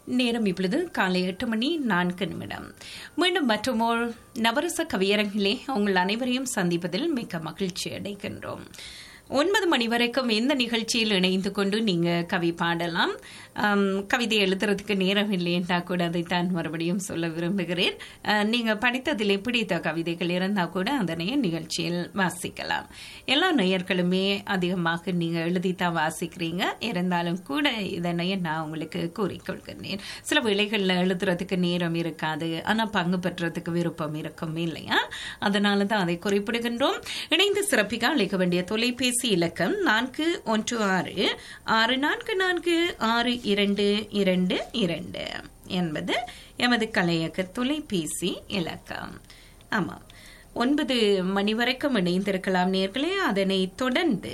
நேரம் இப்பொழுது காலை எட்டு மணி நான்கு நிமிடம் மீண்டும் மற்றமோர் நவரச கவியரங்கிலே உங்கள் அனைவரையும் சந்திப்பதில் மிக்க மகிழ்ச்சி அடைகின்றோம் ஒன்பது மணி வரைக்கும் இந்த நிகழ்ச்சியில் இணைந்து கொண்டு நீங்க கவி பாடலாம் ஆம், கவிதை எழுதுறதுக்கு நேரம் இல்லைன்னா கூட அதைத்தான் மறுபடியும் சொல்ல விரும்புகிறேன் அஹ், நீங்க படித்ததில் பிடித்த கவிதைகள் இருந்தால் கூட அதனை நிகழ்ச்சியில் வாசிக்கலாம் எல்லா நேயர்களுமே அதிகமாக நீங்க எழுதித்தான் வாசிக்கிறீங்க இருந்தாலும் கூட இதனை நான் உங்களுக்கு கூறிக்கொள்கிறேன் சில வேளைகளில் எழுதுறதுக்கு நேரம் இருக்காது ஆனா பங்கு பெற்றதுக்கு விருப்பம் இருக்கும் இல்லையா அதனால தான் அதை குறிப்பிடுகின்றோம் இணைந்து சிறப்பிக்க அழைக்க வேண்டிய தொலைபேசி இலக்கம் நான்கு ஒன்று ஆறு ஆறு நான்கு நான்கு ஆறு இரண்டு இரண்டு இரண்டு என்பது எமது கலையக தொலைபேசி இலக்கம் ஆமாம் ஒன்பது மணி வரைக்கும் இணைந்திருக்கலாம் நேர்களே அதனை தொடர்ந்து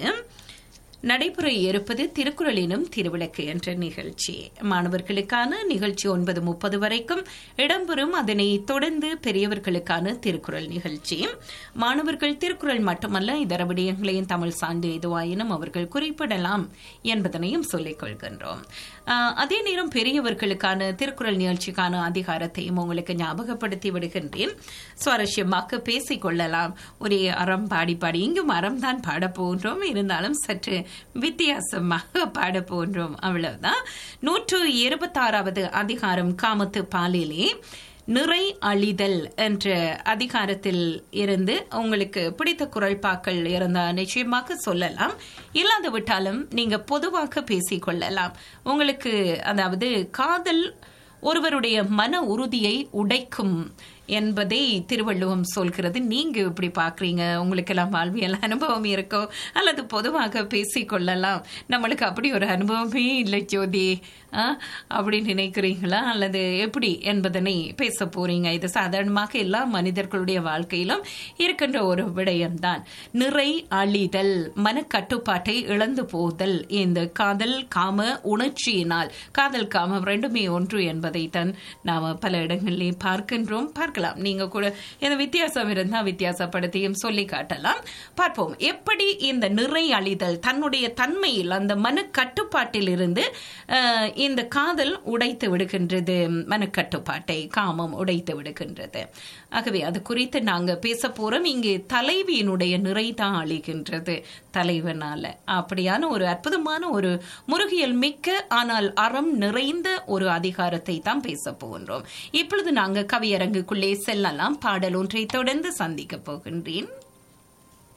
நடைபெற இருப்பது திருக்குறள் எனும் திருவிளக்கு என்ற நிகழ்ச்சி மாணவர்களுக்கான நிகழ்ச்சி ஒன்பது முப்பது வரைக்கும் இடம்பெறும் அதனை தொடர்ந்து பெரியவர்களுக்கான திருக்குறள் நிகழ்ச்சி மாணவர்கள் திருக்குறள் மட்டுமல்ல இதர விடயங்களையும் தமிழ் சார்ந்து எதுவாயினும் அவர்கள் குறிப்பிடலாம் என்பதனையும் சொல்லிக் கொள்கின்றோம் ஆஹ், அதே நேரம் பெரியவர்களுக்கான திருக்குறள் நிகழ்ச்சிக்கான அதிகாரத்தையும் உங்களுக்கு ஞாபகப்படுத்தி விடுகின்றேன் சுவாரஸ்யமாக பேசிக் கொள்ளலாம் ஒரே அறம் பாடி பாடி இங்கும் அறம் தான் பாட போன்றோம் இருந்தாலும் சற்று வித்தியாசமாக பாட போன்றோம் அவ்வளவுதான் நூற்று இருபத்தாறாவது அதிகாரம் காமத்து பாலிலே நிறை அழிதல் என்ற அதிகாரத்தில் இருந்து உங்களுக்கு பிடித்த குரல்பாக்கள் இருந்தா நிச்சயமாக சொல்லலாம் இல்லாது விட்டாலும் நீங்க பொதுவாக பேசிக்கொள்ளலாம் உங்களுக்கு அதாவது காதல் ஒருவருடைய மன உறுதியை உடைக்கும் என்பதை திருவள்ளுவம் சொல்கிறது நீங்க இப்படி பாக்குறீங்க உங்களுக்கு எல்லாம் வாழ்வியல் அனுபவம் இருக்கோ அல்லது பொதுவாக பேசிக்கொள்ளலாம் நம்மளுக்கு அப்படி ஒரு அனுபவமே இல்லை ஜோதி ஆ, அப்படி நினைக்கிறீங்களா அல்லது எப்படி என்பதனை பேச போறீங்க இது சாதாரணமாக எல்லா மனிதர்களுடைய வாழ்க்கையிலும் இருக்கின்ற ஒரு விடயம்தான் நிறை அழிதல் மனக்கட்டுப்பாட்டை இழந்து போதல் இந்த காதல் காம உணர்ச்சியினால் காதல் காமம் ரெண்டுமே ஒன்று என்பதைத்தான் நாம பல இடங்களிலே பார்க்கின்றோம் பார்க்கலாம் நீங்க கூட இந்த வித்தியாசம் இருந்தா வித்தியாசப்படுத்தியும் சொல்லி காட்டலாம் பார்ப்போம் எப்படி இந்த நிறை அழிதல் தன்னுடைய தன்மையில் அந்த மனக்கட்டுப்பாட்டில் இருந்து அஹ், இந்த காதல் உடைத்து விடுகின்றது மனக்கட்டுப்பாட்டை காமம் உடைத்து விடுகின்றது ஆகவே அது குறித்து நாங்க பேச போறோம் இங்கே தலைவியினுடைய நிறை தான் அழிகின்றது தலைவனால அப்படியான ஒரு அற்புதமான ஒரு முருகியல் மிக்க ஆனால் அறம் நிறைந்த ஒரு அதிகாரத்தை தான் பேச போகின்றோம் இப்பொழுது நாங்க கவியரங்குக்குள்ளே செல்லலாம் பாடல் ஒன்றை தொடர்ந்து சந்திக்க போகின்றேன்